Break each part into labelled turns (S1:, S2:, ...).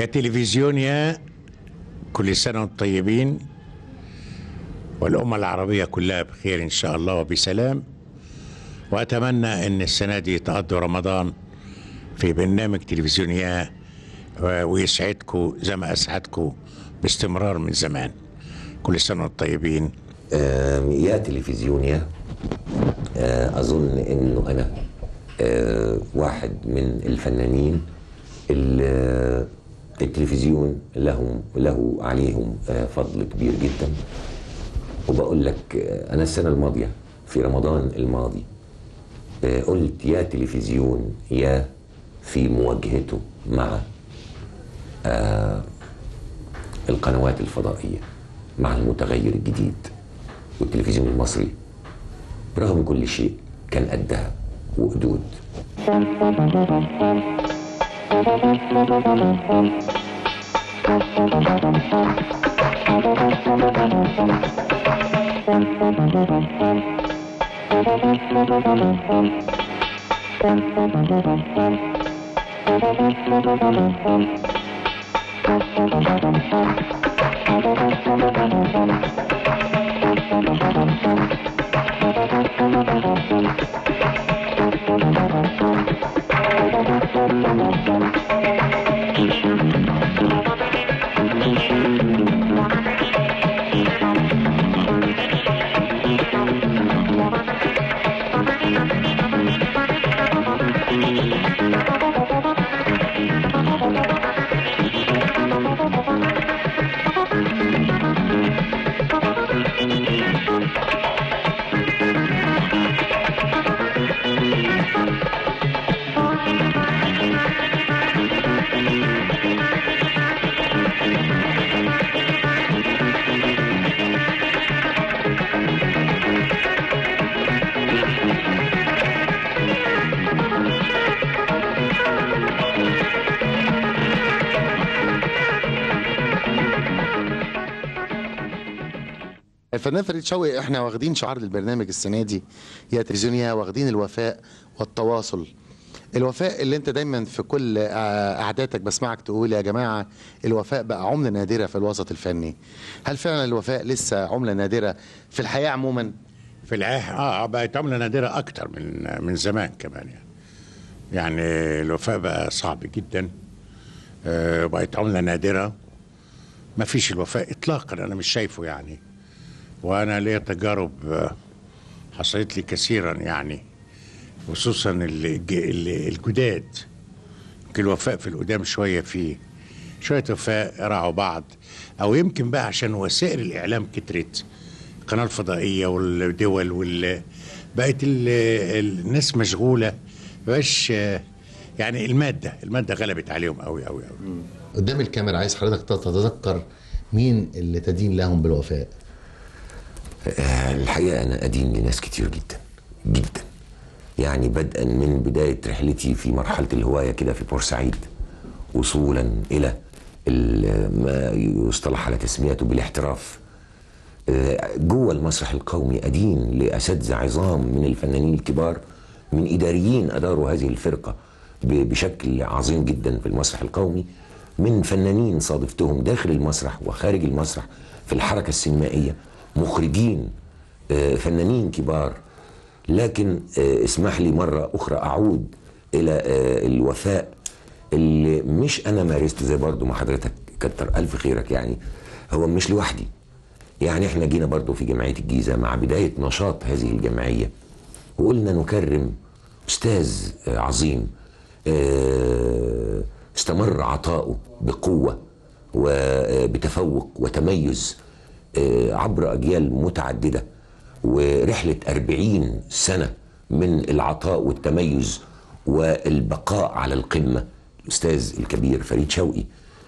S1: يا تلفزيون يا كل سنة وانتم طيبين والأمة العربية كلها بخير إن شاء الله وبسلام وأتمنى أن السنة دي تقضوا رمضان في برنامج تلفزيون يا ويسعدكم زي ما أسعدكم باستمرار من زمان كل سنة وانتم طيبين
S2: آم، يا تلفزيونيا آه، أظن إنه أنا آه، واحد من الفنانين اللي التلفزيون لهم له عليهم آه، فضل كبير جدا وبقول لك آه، أنا السنة الماضية في رمضان الماضي آه، قلت يا تلفزيون يا في مواجهته مع آه، القنوات الفضائية مع المتغير الجديد والتلفزيون المصري برغم كل شيء كان قدها وقدود
S3: الفنان فريد شوقي احنا واخدين شعار للبرنامج السنه دي يا تلفزيونيا واخدين الوفاء والتواصل الوفاء اللي انت دايما في كل آه، قعداتك بسمعك تقول يا جماعه الوفاء بقى عمله نادره في الوسط الفني هل فعلا الوفاء لسه عمله نادره في الحياه عموما
S1: في العاه اه بقت عملة نادرة أكتر من من زمان كمان يعني يعني الوفاء بقى صعب جدا آه بقت عملة نادرة ما فيش الوفاء إطلاقا أنا مش شايفه يعني وأنا ليا تجارب آه، حصلت لي كثيرا يعني خصوصا الج- ال- الجداد يمكن الوفاء في القدام شوية فيه شوية وفاء راعوا بعض أو يمكن بقى عشان وسائل الإعلام كترت القناة الفضائية والدول وال بقت ال... الناس مشغولة مبقاش يعني المادة المادة غلبت عليهم قوي قوي قوي
S4: قدام الكاميرا عايز حضرتك تتذكر مين اللي تدين لهم بالوفاء
S2: آه، الحقيقة أنا أدين لناس كتير جدا جدا يعني بدءا من بداية رحلتي في مرحلة الهواية كده في بورسعيد وصولا إلى ال- ما يصطلح على تسميته بالاحتراف آه، جوه المسرح القومي أدين لأساتذة عظام من الفنانين الكبار من إداريين أداروا هذه الفرقة ب- بشكل عظيم جدا في المسرح القومي من فنانين صادفتهم داخل المسرح وخارج المسرح في الحركة السينمائية مخرجين آه، فنانين كبار لكن آه، اسمح لي مرة أخرى أعود إلى آه، الوفاء اللي مش أنا مارسته زي برضو ما حضرتك كتر ألف خيرك يعني هو مش لوحدي يعني احنا جينا برضو في جمعية الجيزة مع بداية نشاط هذه الجمعية وقلنا نكرم أستاذ آه، عظيم آه، استمر عطاؤه بقوة وبتفوق وتميز آه، عبر أجيال متعددة ورحلة أربعين سنة من العطاء والتميز والبقاء على القمة الأستاذ الكبير فريد شوقي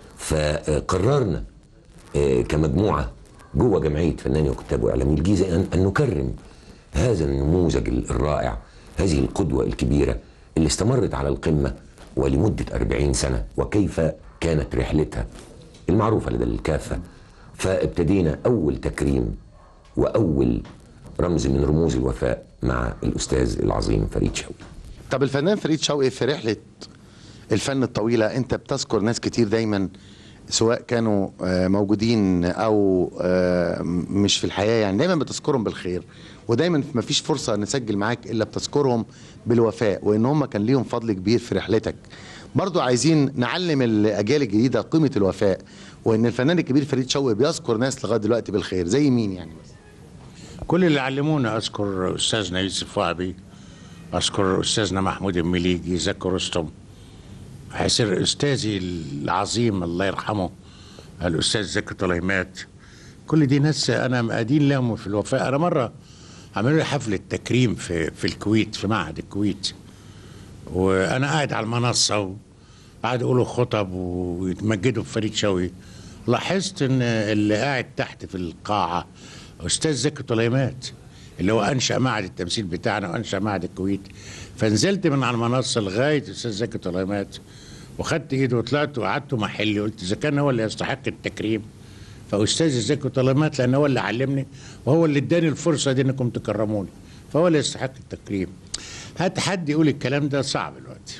S2: فقررنا آه، كمجموعة جوه جمعية فناني وكتاب وإعلامي الجيزة أن, أن نكرم هذا النموذج الرائع هذه القدوة الكبيرة اللي استمرت على القمة ولمدة أربعين سنة وكيف كانت رحلتها المعروفة لدى الكافة فابتدينا أول تكريم وأول رمز من رموز الوفاء مع الأستاذ العظيم فريد شوقي
S3: طب الفنان فريد شوقي في رحله الفن الطويله انت بتذكر ناس كتير دايما سواء كانوا آه، موجودين او آه، م- مش في الحياه يعني دايما بتذكرهم بالخير ودايما ما فيش فرصه نسجل معاك الا بتذكرهم بالوفاء وان هم كان ليهم فضل كبير في رحلتك برضو عايزين نعلم الاجيال الجديده قيمه الوفاء وان الفنان الكبير فريد شوقي بيذكر ناس لغايه دلوقتي بالخير زي مين يعني مثلا
S1: كل اللي علمونا اذكر استاذنا يوسف وهبي اذكر استاذنا محمود المليجي زكي رستم هيصير استاذي العظيم الله يرحمه الاستاذ زكي طليمات كل دي ناس انا مقادين لهم في الوفاء انا مره عملوا لي حفله تكريم في في الكويت في معهد الكويت وانا قاعد على المنصه وقاعد يقولوا خطب ويتمجدوا في فريد شوقي لاحظت ان اللي قاعد تحت في القاعه استاذ زكي طليمات اللي هو انشا معهد التمثيل بتاعنا وانشا معهد الكويت فنزلت من على المنصه لغايه استاذ زكي طليمات وخدت ايده وطلعت وقعدت محلي قلت اذا كان هو اللي يستحق التكريم فاستاذ زكي طليمات لان هو اللي علمني وهو اللي اداني الفرصه دي انكم تكرموني فهو اللي يستحق التكريم هات حد يقول الكلام ده صعب دلوقتي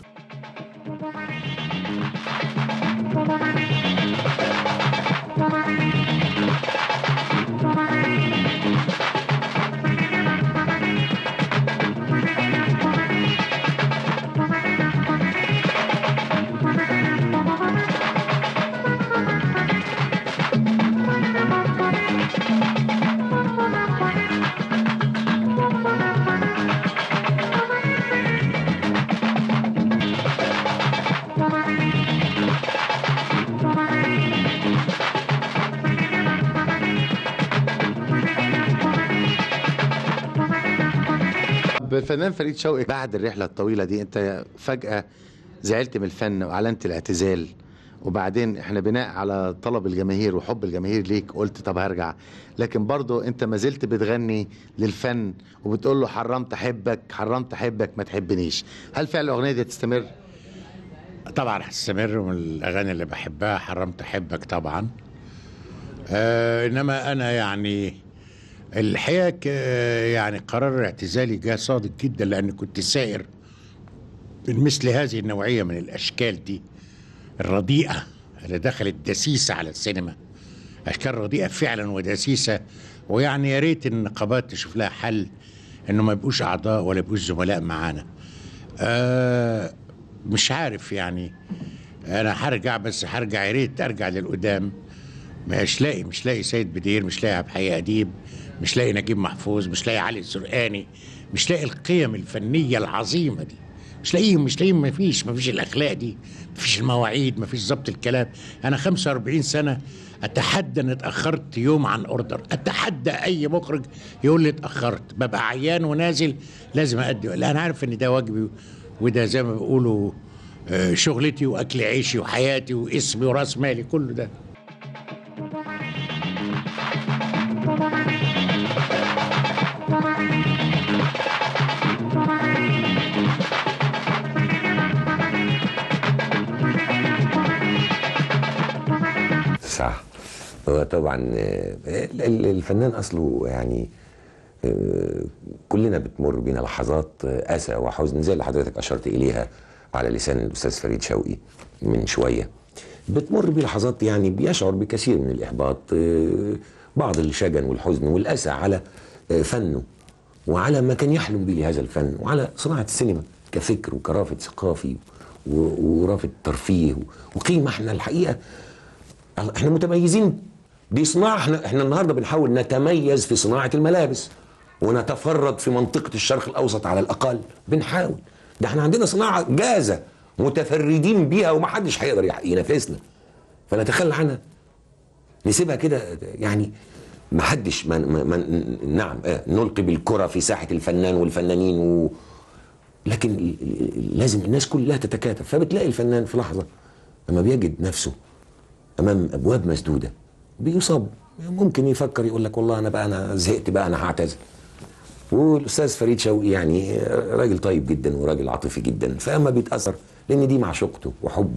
S3: الفنان فريد شوقي بعد الرحله الطويله دي انت فجاه زعلت من الفن واعلنت الاعتزال وبعدين احنا بناء على طلب الجماهير وحب الجماهير ليك قلت طب هرجع لكن برضو انت ما زلت بتغني للفن وبتقول له حرمت احبك حرمت احبك ما تحبنيش هل فعلا الاغنيه دي تستمر
S1: طبعا هستمر من الاغاني اللي بحبها حرمت احبك طبعا آه انما انا يعني الحقيقه ك- يعني قرار اعتزالي جاء صادق جدا لان كنت سائر من مثل هذه النوعيه من الاشكال دي الرديئه اللي دخلت دسيسه على السينما اشكال رديئه فعلا ودسيسه ويعني يا ريت النقابات تشوف لها حل انه ما يبقوش اعضاء ولا يبقوش زملاء معانا آه مش عارف يعني انا هرجع بس هرجع يا ريت ارجع للقدام مش لاقي مش لاقي سيد بدير مش لاقي عبد الحي اديب مش لاقي نجيب محفوظ مش لاقي علي الزرقاني مش لاقي القيم الفنيه العظيمه دي مش لاقيهم مش لاقيهم مفيش مفيش الاخلاق دي مفيش المواعيد مفيش ضبط الكلام انا 45 سنه اتحدى ان اتاخرت يوم عن اوردر اتحدى اي مخرج يقول لي اتاخرت ببقى عيان ونازل لازم ادي لا انا عارف ان ده واجبي وده زي ما بيقولوا آه، شغلتي واكل عيشي وحياتي واسمي وراس مالي كله ده
S2: صح هو طبعا آه، ال- الفنان اصله يعني آه، كلنا بتمر بينا لحظات آه، اسى وحزن زي اللي حضرتك اشرت اليها على لسان الاستاذ فريد شوقي من شويه بتمر بلحظات يعني بيشعر بكثير من الاحباط آه، بعض الشجن والحزن والاسى على آه، فنه وعلى ما كان يحلم به لهذا الفن وعلى صناعه السينما كفكر وكرافه ثقافي و- ورافه ترفيه وقيمه احنا الحقيقه احنا متميزين دي صناعه احنا احنا النهارده بنحاول نتميز في صناعه الملابس ونتفرد في منطقه الشرق الاوسط على الاقل بنحاول ده احنا عندنا صناعه جاهزه متفردين بيها ومحدش هيقدر يح- ينافسنا فنتخلى عنها نسيبها كده يعني ما حدش من من من نعم آه نلقي بالكرة في ساحة الفنان والفنانين و لكن ال- ال- لازم الناس كلها تتكاتف فبتلاقي الفنان في لحظة لما بيجد نفسه امام ابواب مسدوده بيصاب ممكن يفكر يقول لك والله انا بقى انا زهقت بقى انا هعتزل والاستاذ فريد شوقي يعني راجل طيب جدا وراجل عاطفي جدا فاما بيتاثر لان دي معشوقته وحبه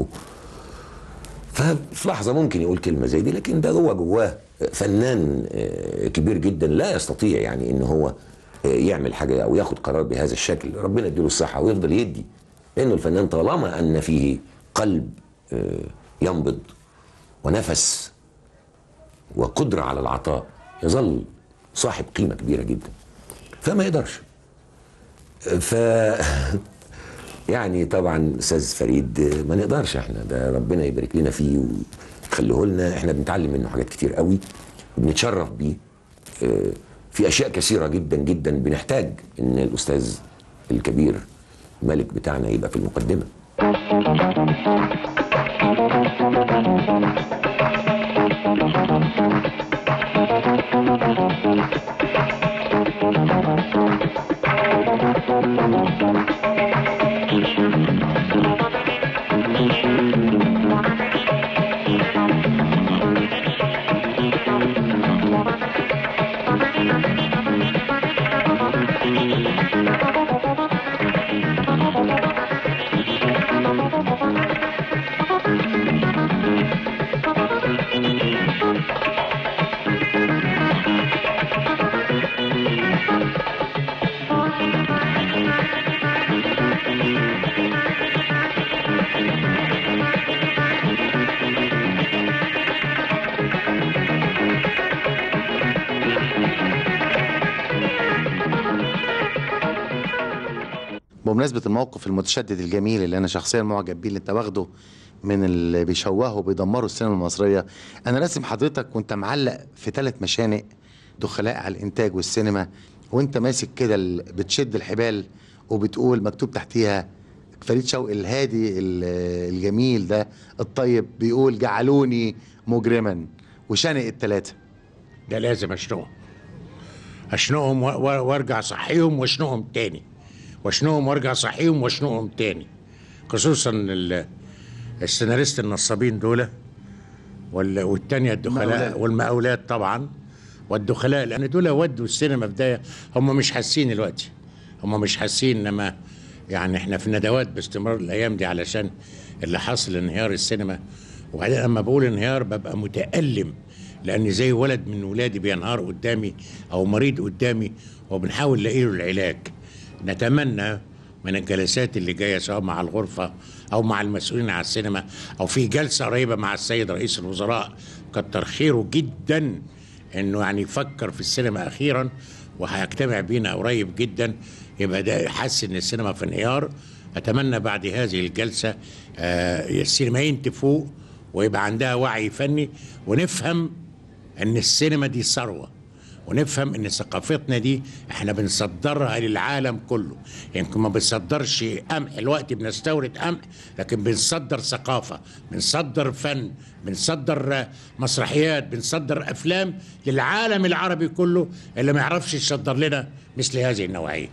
S2: ففي لحظه ممكن يقول كلمه زي دي لكن ده هو جواه فنان آه، كبير جدا لا يستطيع يعني ان هو آه، يعمل حاجه او ياخد قرار بهذا الشكل ربنا يديله الصحه ويفضل يدي لانه الفنان طالما ان فيه قلب آه، ينبض ونفس وقدرة على العطاء يظل صاحب قيمة كبيرة جدا فما يقدرش ف يعني طبعا استاذ فريد ما نقدرش احنا ده ربنا يبارك لنا فيه ويخليه لنا احنا بنتعلم منه حاجات كتير قوي وبنتشرف بيه اه، في اشياء كثيره جدا جدا بنحتاج ان الاستاذ الكبير الملك بتاعنا يبقى في المقدمه
S3: بمناسبة الموقف المتشدد الجميل اللي أنا شخصيا معجب بيه اللي أنت واخده من اللي بيشوهوا وبيدمروا السينما المصرية أنا راسم حضرتك وأنت معلق في ثلاث مشانق دخلاء على الإنتاج والسينما وأنت ماسك كده ال- بتشد الحبال وبتقول مكتوب تحتيها فريد شوقي الهادي ال- الجميل ده الطيب بيقول جعلوني مجرما وشنق الثلاثة
S1: ده لازم اشنقهم اشنقهم و- و- وارجع صحيهم واشنقهم تاني واشنقهم وارجع صحيهم واشنقهم تاني خصوصا ال- السيناريست النصابين دول وال- والتانية الدخلاء
S3: المقاولات.
S1: والمقاولات طبعا والدخلاء لان دول ودوا السينما بدايه هم مش حاسين دلوقتي هم مش حاسين انما يعني احنا في ندوات باستمرار الايام دي علشان اللي حصل انهيار السينما وبعدين لما بقول انهيار ببقى متالم لان زي ولد من ولادي بينهار قدامي او مريض قدامي وبنحاول نلاقي له العلاج نتمنى من الجلسات اللي جايه سواء مع الغرفه او مع المسؤولين على السينما او في جلسه قريبه مع السيد رئيس الوزراء كتر خيره جدا انه يعني يفكر في السينما اخيرا وهيجتمع بينا قريب جدا يبقى ده حاسس ان السينما في انهيار اتمنى بعد هذه الجلسه آه السينمائيين تفوق ويبقى عندها وعي فني ونفهم ان السينما دي ثروه ونفهم ان ثقافتنا دي احنا بنصدرها للعالم كله يمكن ما بنصدرش قمح الوقت بنستورد قمح لكن بنصدر ثقافه بنصدر فن بنصدر آه، مسرحيات بنصدر افلام للعالم العربي كله اللي ما يعرفش يصدر لنا مثل هذه النوعيه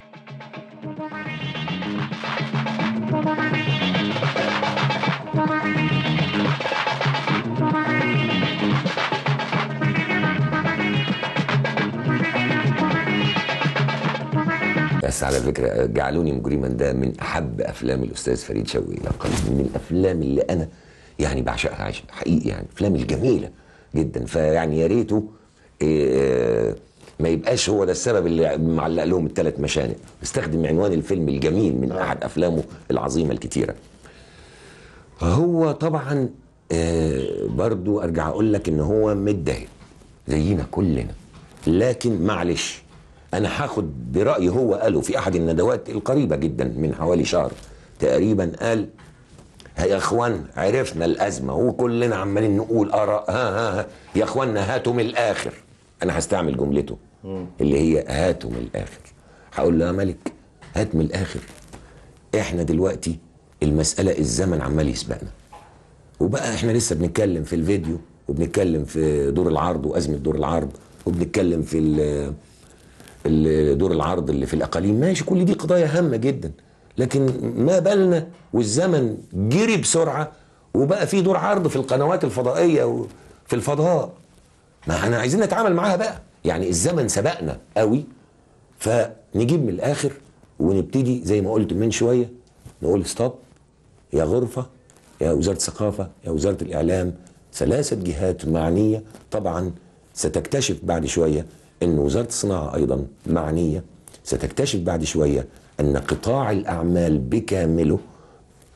S2: بس على فكره جعلوني مجرما ده من احب افلام الاستاذ فريد شوقي الى قليل من الافلام اللي انا يعني بعشقها عش- حقيقي يعني افلام الجميله جدا فيعني يا ريته إيه، ما يبقاش هو ده السبب اللي معلق لهم الثلاث مشانق استخدم عنوان الفيلم الجميل من احد افلامه العظيمه الكتيره هو طبعا آه، برضو ارجع اقول لك ان هو متضايق زينا كلنا لكن معلش انا هاخد براي هو قاله في احد الندوات القريبه جدا من حوالي شهر تقريبا قال ها يا اخوان عرفنا الازمه وكلنا عمالين نقول اراء ها ها ها يا اخوانا هاتوا من الاخر انا هستعمل جملته اللي هي هاتوا من الاخر هقول له يا ملك هات من الاخر احنا دلوقتي المساله الزمن عمال يسبقنا وبقى احنا لسه بنتكلم في الفيديو وبنتكلم في دور العرض وازمه دور العرض وبنتكلم في ال- ال- دور العرض اللي في الاقاليم ماشي كل دي قضايا هامه جدا لكن ما بالنا والزمن جري بسرعه وبقى في دور عرض في القنوات الفضائيه وفي الفضاء ما احنا عايزين نتعامل معاها بقى يعني الزمن سبقنا قوي فنجيب من الاخر ونبتدي زي ما قلت من شويه نقول ستوب يا غرفه يا وزاره الثقافه يا وزاره الاعلام ثلاثه جهات معنيه طبعا ستكتشف بعد شويه ان وزاره الصناعه ايضا معنيه ستكتشف بعد شويه ان قطاع الاعمال بكامله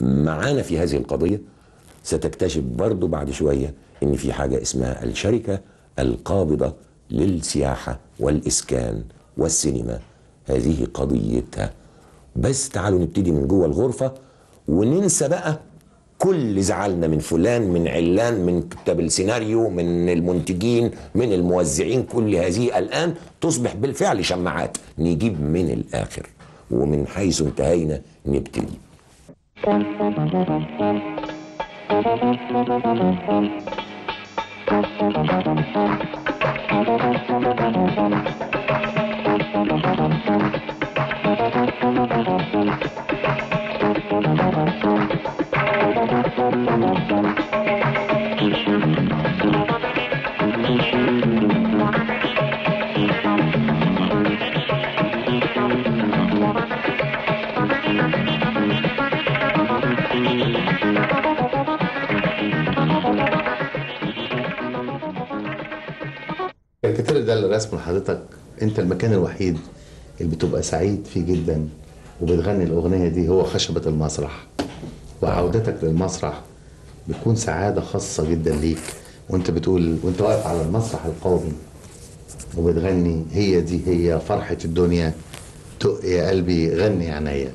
S2: معانا في هذه القضيه ستكتشف برضو بعد شويه ان في حاجه اسمها الشركه القابضه للسياحه والاسكان والسينما هذه قضيتها بس تعالوا نبتدي من جوه الغرفه وننسى بقى كل زعلنا من فلان من علان من كتاب السيناريو من المنتجين من الموزعين كل هذه الآن تصبح بالفعل شماعات نجيب من الآخر ومن حيث انتهينا نبتدي
S4: الكتير ده اللي رسمه لحضرتك انت المكان الوحيد اللي بتبقى سعيد فيه جدا وبتغني الاغنيه دي هو خشبه المسرح وعودتك للمسرح بتكون سعاده خاصه جدا ليك وانت بتقول وانت واقف على المسرح القومي وبتغني هي دي هي فرحه الدنيا تق يا قلبي غني يا عينيا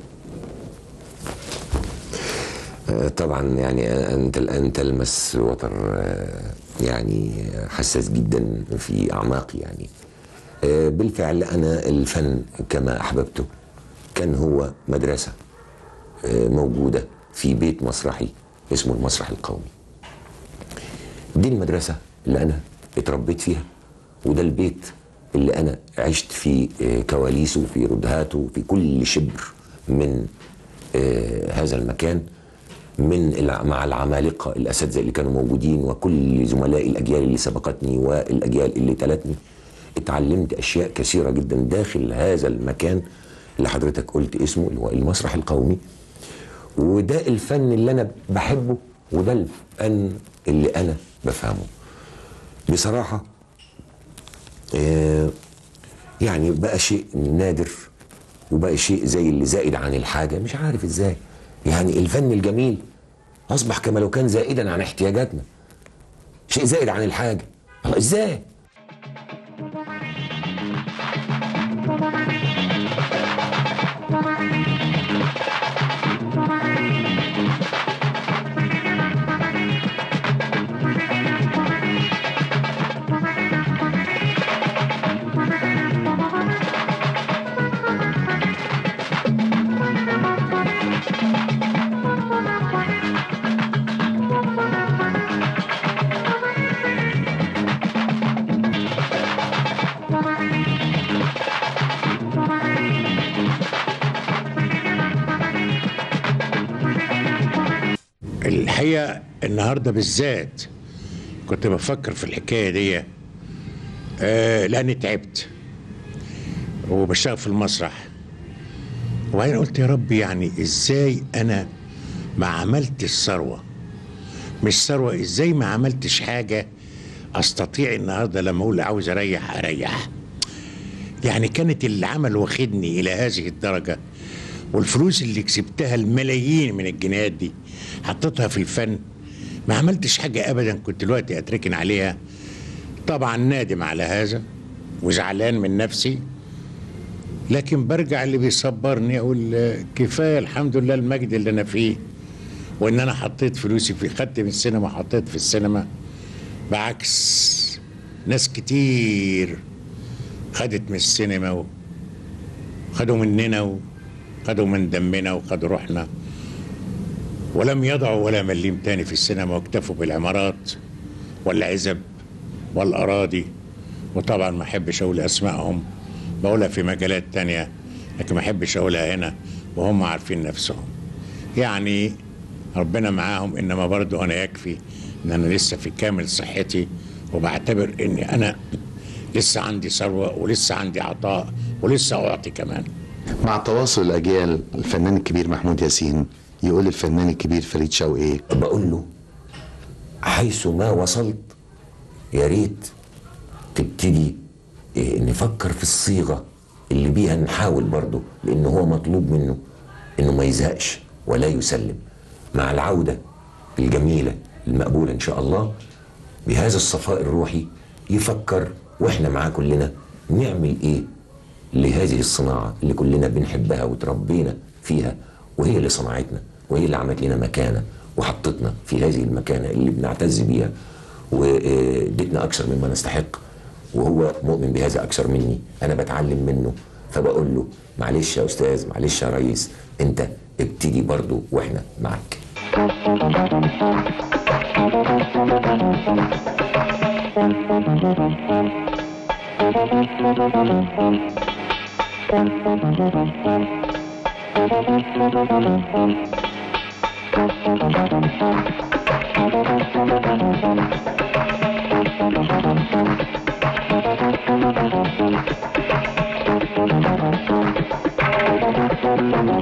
S2: آه، طبعا يعني انت الان تلمس وتر آه، يعني حساس جدا في اعماقي يعني آه، بالفعل انا الفن كما احببته كان هو مدرسه آه، موجوده في بيت مسرحي اسمه المسرح القومي دي المدرسه اللي انا اتربيت فيها وده البيت اللي انا عشت في آه، كواليسه في ردهاته في كل شبر من آه، هذا المكان من الع- مع العمالقه الاساتذه اللي كانوا موجودين وكل زملائي الاجيال اللي سبقتني والاجيال اللي تلتني اتعلمت اشياء كثيره جدا داخل هذا المكان اللي حضرتك قلت اسمه اللي هو المسرح القومي وده الفن اللي انا بحبه وده الفن اللي انا بفهمه بصراحه آه، يعني بقى شيء نادر وبقى شيء زي اللي زائد عن الحاجة مش عارف ازاي يعني الفن الجميل أصبح كما لو كان زائدا عن احتياجاتنا شيء زائد عن الحاجة الله ازاي
S1: الحقيقه النهارده بالذات كنت بفكر في الحكايه دي آه لاني تعبت وبشتغل في المسرح وبعدين قلت يا رب يعني ازاي انا ما عملتش ثروه مش ثروه ازاي ما عملتش حاجه استطيع النهارده لما اقول عاوز اريح اريح يعني كانت العمل واخدني الى هذه الدرجه والفلوس اللي كسبتها الملايين من الجنيهات دي حطيتها في الفن ما عملتش حاجه ابدا كنت دلوقتي اتركن عليها طبعا نادم على هذا وزعلان من نفسي لكن برجع اللي بيصبرني اقول آه، كفايه الحمد لله المجد اللي انا فيه وان انا حطيت فلوسي في خدت من السينما حطيت في السينما بعكس ناس كتير خدت من السينما وخدوا مننا وخدوا من دمنا وخدوا روحنا ولم يضعوا ولا مليم تاني في السينما واكتفوا بالعمارات والعزب والأراضي وطبعا ما أحبش أقول أسمائهم بقولها في مجالات تانية لكن ما أحبش أقولها هنا وهم عارفين نفسهم يعني ربنا معاهم إنما برضو أنا يكفي إن أنا لسه في كامل صحتي وبعتبر إني أنا لسه عندي ثروة ولسه عندي عطاء ولسه أعطي كمان
S3: مع تواصل الاجيال الفنان الكبير محمود ياسين يقول الفنان الكبير فريد شوقي
S2: بقول له حيث ما وصلت يا ريت تبتدي إيه، نفكر في الصيغه اللي بيها نحاول برضه لان هو مطلوب منه انه ما يزهقش ولا يسلم مع العودة الجميلة المقبولة إن شاء الله بهذا الصفاء الروحي يفكر وإحنا معاه كلنا نعمل إيه لهذه الصناعة اللي كلنا بنحبها وتربينا فيها وهي اللي صنعتنا وهي اللي عملت لنا مكانة وحطتنا في هذه المكانة اللي بنعتز بيها وادتنا أكثر مما نستحق وهو مؤمن بهذا أكثر مني أنا بتعلم منه فبقول له معلش يا أستاذ معلش يا ريس أنت ابتدي برضو وإحنا معاك
S5: Thank you.